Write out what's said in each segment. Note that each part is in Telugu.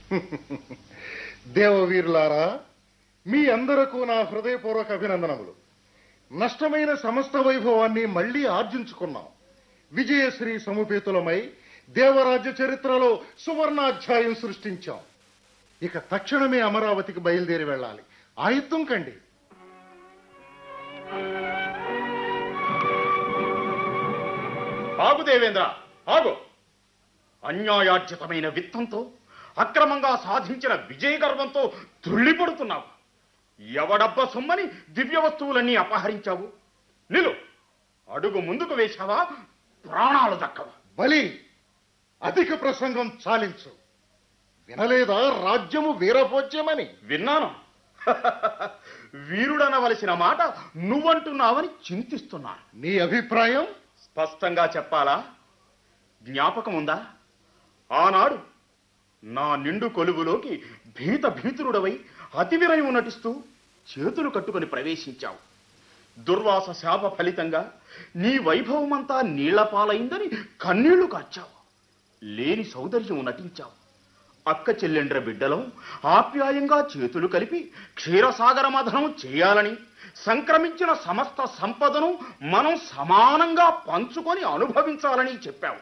దేవవీరులారా మీ అందరకు నా హృదయపూర్వక అభినందనములు నష్టమైన సమస్త వైభవాన్ని మళ్ళీ ఆర్జించుకున్నాం విజయశ్రీ సముపేతులమై దేవరాజ్య చరిత్రలో సువర్ణాధ్యాయం సృష్టించాం ఇక తక్షణమే అమరావతికి బయలుదేరి వెళ్ళాలి ఆయుత్తం కండి ఆగు దేవేంద్ర ఆగు అన్యాయార్జితమైన విత్తంతో అక్రమంగా సాధించిన విజయ గర్వంతో తుళ్ళిపడుతున్నావు ఎవడబ్బ సొమ్మని దివ్య వస్తువులన్నీ అపహరించావు నిలు అడుగు ముందుకు వేశావా ప్రాణాలు దక్కవా బలి అధిక ప్రసంగం చాలించు వినలేదా రాజ్యము వీరభోజ్యమని విన్నాను వీరుడనవలసిన మాట నువ్వంటున్నావని చింతిస్తున్నాను నీ అభిప్రాయం స్పష్టంగా చెప్పాలా జ్ఞాపకం ఉందా ఆనాడు నా నిండు కొలువులోకి భీత భీతురుడవై అతివిరయం నటిస్తూ చేతులు కట్టుకొని ప్రవేశించావు దుర్వాస శాప ఫలితంగా నీ వైభవమంతా నీళ్లపాలైందని కన్నీళ్లు కార్చావు లేని సౌందర్యం నటించావు అక్క చెల్లెండ్ర బిడ్డలో ఆప్యాయంగా చేతులు కలిపి క్షీరసాగర మధనం చేయాలని సంక్రమించిన సమస్త సంపదను మనం సమానంగా పంచుకొని అనుభవించాలని చెప్పావు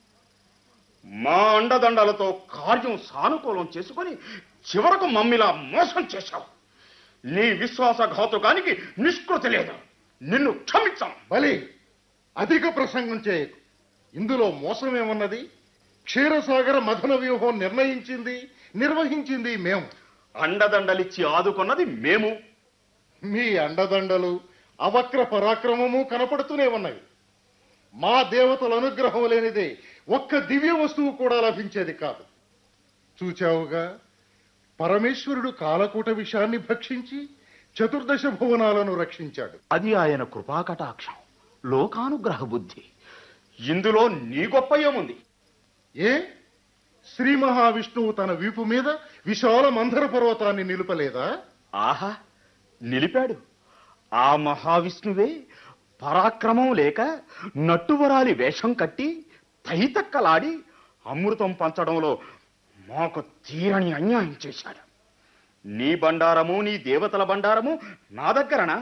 మా అండదండలతో కార్యం సానుకూలం చేసుకొని చివరకు మమ్మిలా మోసం చేశావు నీ విశ్వాసఘాతుకానికి నిష్కృతి లేదు నిన్ను క్షమించాం బలి అధిక ప్రసంగం చేయకు ఇందులో మోసమేమున్నది క్షీరసాగర మథన వ్యూహం నిర్ణయించింది నిర్వహించింది మేము అండదండలిచ్చి ఆదుకున్నది మేము మీ అండదండలు అవక్ర పరాక్రమము కనపడుతూనే ఉన్నవి మా దేవతల అనుగ్రహం లేనిదే ఒక్క దివ్య వస్తువు కూడా లభించేది కాదు చూచావుగా పరమేశ్వరుడు కాలకూట విషాన్ని భక్షించి చతుర్దశ భువనాలను రక్షించాడు అది ఆయన కృపాకటాక్షం లోకానుగ్రహ బుద్ధి ఇందులో నీ గొప్ప ఏముంది ఏ శ్రీ మహావిష్ణువు తన వీపు మీద విశాల మందర పర్వతాన్ని నిలుపలేదా ఆహా నిలిపాడు ఆ మహావిష్ణువే పరాక్రమం లేక నట్టువరాలి వేషం కట్టి తైతక్కలాడి అమృతం పంచడంలో మాకు తీరని అన్యాయం చేశాడు నీ బండారము నీ దేవతల బండారము నా దగ్గరనా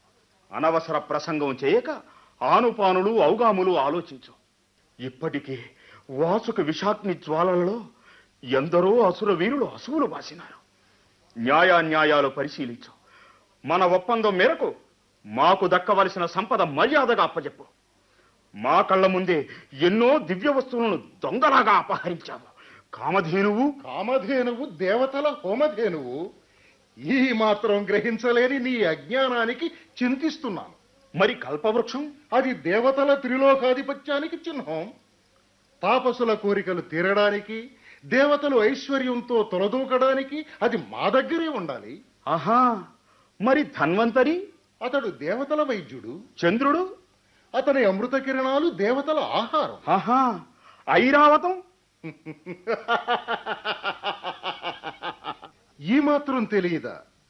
అనవసర ప్రసంగం చేయక ఆనుపానులు ఔగాములు ఆలోచించు ఇప్పటికే వాసుక విషాగ్ని జ్వాలలలో ఎందరో అసుర వీరులు అసువులు బాసినారు న్యాయాన్యాయాలు పరిశీలించు మన ఒప్పందం మేరకు మాకు దక్కవలసిన సంపద మర్యాదగా అప్పజెప్పు మా కళ్ళ ముందే ఎన్నో దివ్య వస్తువులను దొంగలాగా అపహరించావు కామధేనువు కామధేనువు దేవతల హోమధేనువు ఈ మాత్రం గ్రహించలేని నీ అజ్ఞానానికి చింతిస్తున్నాను మరి కల్పవృక్షం అది దేవతల త్రిలోకాధిపత్యానికి చిహ్నం తాపసుల కోరికలు తీరడానికి దేవతలు ఐశ్వర్యంతో తొలదూకడానికి అది మా దగ్గరే ఉండాలి ఆహా మరి ధన్వంతరి అతడు దేవతల వైద్యుడు చంద్రుడు అతని అమృత కిరణాలు దేవతల ఆహారం ఆహా ఐరావతం ఈ మాత్రం తెలియదా